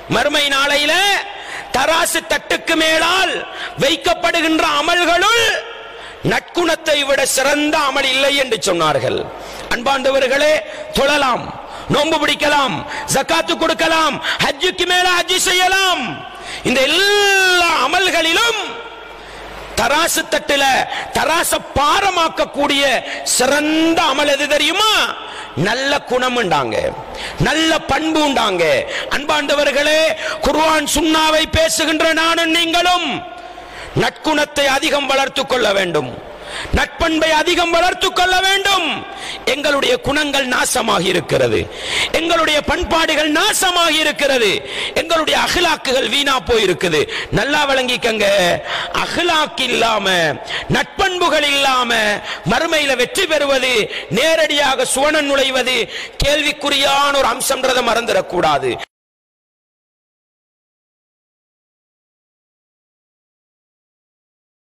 மறுமை நாளையில தராசு தட்டுக்கு மேலால் வைக்கப்படுகின்ற அமல்களுள் நற்குணத்தை விட சிறந்த அமல் இல்லை என்று சொன்னார்கள் அன்பாண்டவர்களே தொழலாம் நோன்பு பிடிக்கலாம் ஜக்காத்து கொடுக்கலாம் ஹஜ்ஜுக்கு மேல ஹஜ்ஜு செய்யலாம் இந்த எல்லா அமல்களிலும் தராசு தட்டுல தராச பாரமாக்கக்கூடிய சிறந்த அமல் எது தெரியுமா நல்ல குணம் உண்டாங்க நல்ல பண்பு உண்டாங்க அன்பாண்டவர்களே குர்ஆன் சுன்னாவை பேசுகின்ற நானும் நீங்களும் நற்குணத்தை அதிகம் வளர்த்துக் கொள்ள வேண்டும் நட்பண்பை அதிகம் வளர்த்துக் கொள்ள வேண்டும் எங்களுடைய குணங்கள் நாசமாகி இருக்கிறது எங்களுடைய பண்பாடுகள் நாசமாகி இருக்கிறது எங்களுடைய அகலாக்குகள் வீணா போயிருக்குது நல்லா விளங்கிக்கங்க அகலாக்கு இல்லாம நட்பண்புகள் இல்லாம மறுமையில வெற்றி பெறுவது நேரடியாக சுவனன் நுழைவது கேள்விக்குறியான ஒரு அம்சம்ன்றதை மறந்துடக்கூடாது